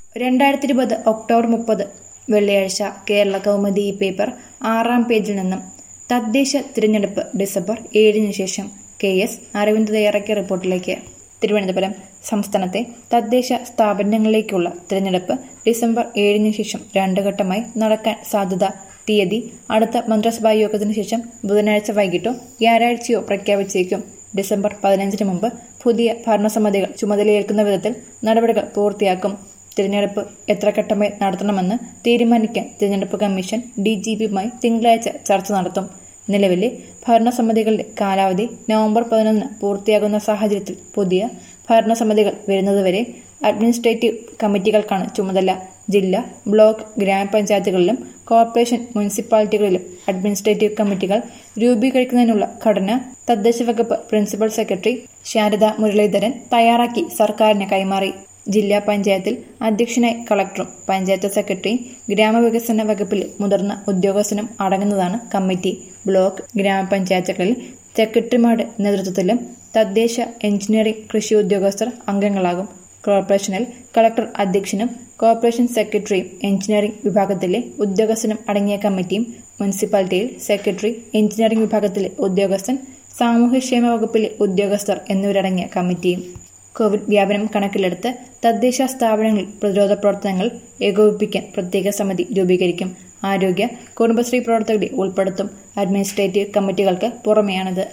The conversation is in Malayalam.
രണ്ടായിരത്തി ഇരുപത് ഒക്ടോബർ മുപ്പത് വെള്ളിയാഴ്ച കേരള കൗമുദി ഈ പേപ്പർ ആറാം പേജിൽ നിന്നും തദ്ദേശ തിരഞ്ഞെടുപ്പ് ഡിസംബർ ഏഴിന് ശേഷം കെ എസ് അരവിന്ദ് തയ്യാറാക്കിയ റിപ്പോർട്ടിലേക്ക് തിരുവനന്തപുരം സംസ്ഥാനത്തെ തദ്ദേശ സ്ഥാപനങ്ങളിലേക്കുള്ള തിരഞ്ഞെടുപ്പ് ഡിസംബർ ഏഴിന് ശേഷം രണ്ട് ഘട്ടമായി നടക്കാൻ സാധ്യത തീയതി അടുത്ത മന്ത്രിസഭാ യോഗത്തിന് ശേഷം ബുധനാഴ്ച വൈകിട്ടോ വ്യാഴാഴ്ചയോ പ്രഖ്യാപിച്ചേക്കും ഡിസംബർ പതിനഞ്ചിന് മുമ്പ് പുതിയ ഭരണസമിതികൾ ചുമതലയേൽക്കുന്ന വിധത്തിൽ നടപടികൾ പൂർത്തിയാക്കും തിരഞ്ഞെടുപ്പ് എത്ര ഘട്ടമായി നടത്തണമെന്ന് തീരുമാനിക്കാൻ തിരഞ്ഞെടുപ്പ് കമ്മീഷൻ ഡി ജി പിയുമായി തിങ്കളാഴ്ച ചർച്ച നടത്തും നിലവിലെ ഭരണസമിതികളുടെ കാലാവധി നവംബർ പതിനൊന്ന് പൂർത്തിയാകുന്ന സാഹചര്യത്തിൽ പുതിയ ഭരണസമിതികൾ വരുന്നതുവരെ അഡ്മിനിസ്ട്രേറ്റീവ് കമ്മിറ്റികൾക്കാണ് ചുമതല ജില്ല ബ്ലോക്ക് ഗ്രാമപഞ്ചായത്തുകളിലും കോർപ്പറേഷൻ മുനിസിപ്പാലിറ്റികളിലും അഡ്മിനിസ്ട്രേറ്റീവ് കമ്മിറ്റികൾ രൂപീകരിക്കുന്നതിനുള്ള ഘടന തദ്ദേശ വകുപ്പ് പ്രിൻസിപ്പൽ സെക്രട്ടറി ശാരദ മുരളീധരൻ തയ്യാറാക്കി സർക്കാരിന് കൈമാറി ജില്ലാ പഞ്ചായത്തിൽ അധ്യക്ഷനായി കളക്ടറും പഞ്ചായത്ത് സെക്രട്ടറിയും ഗ്രാമവികസന വകുപ്പിലെ മുതിർന്ന ഉദ്യോഗസ്ഥനും അടങ്ങുന്നതാണ് കമ്മിറ്റി ബ്ലോക്ക് ഗ്രാമപഞ്ചായത്തുകളിൽ സെക്രട്ടറിമാരുടെ നേതൃത്വത്തിലും തദ്ദേശ എഞ്ചിനീയറിംഗ് കൃഷി ഉദ്യോഗസ്ഥർ അംഗങ്ങളാകും കോർപ്പറേഷനിൽ കളക്ടർ അധ്യക്ഷനും കോർപ്പറേഷൻ സെക്രട്ടറിയും എഞ്ചിനീയറിംഗ് വിഭാഗത്തിലെ ഉദ്യോഗസ്ഥനും അടങ്ങിയ കമ്മിറ്റിയും മുനിസിപ്പാലിറ്റിയിൽ സെക്രട്ടറി എഞ്ചിനീയറിംഗ് വിഭാഗത്തിലെ ഉദ്യോഗസ്ഥൻ സാമൂഹ്യക്ഷേമ വകുപ്പിലെ ഉദ്യോഗസ്ഥർ എന്നിവരടങ്ങിയ കമ്മിറ്റിയും കോവിഡ് വ്യാപനം കണക്കിലെടുത്ത് തദ്ദേശ സ്ഥാപനങ്ങളിൽ പ്രതിരോധ പ്രവർത്തനങ്ങൾ ഏകോപിപ്പിക്കാൻ പ്രത്യേക സമിതി രൂപീകരിക്കും ആരോഗ്യ കുടുംബശ്രീ പ്രവർത്തകരെ ഉൾപ്പെടുത്തും അഡ്മിനിസ്ട്രേറ്റീവ് കമ്മിറ്റികൾക്ക് പുറമെയാണിത്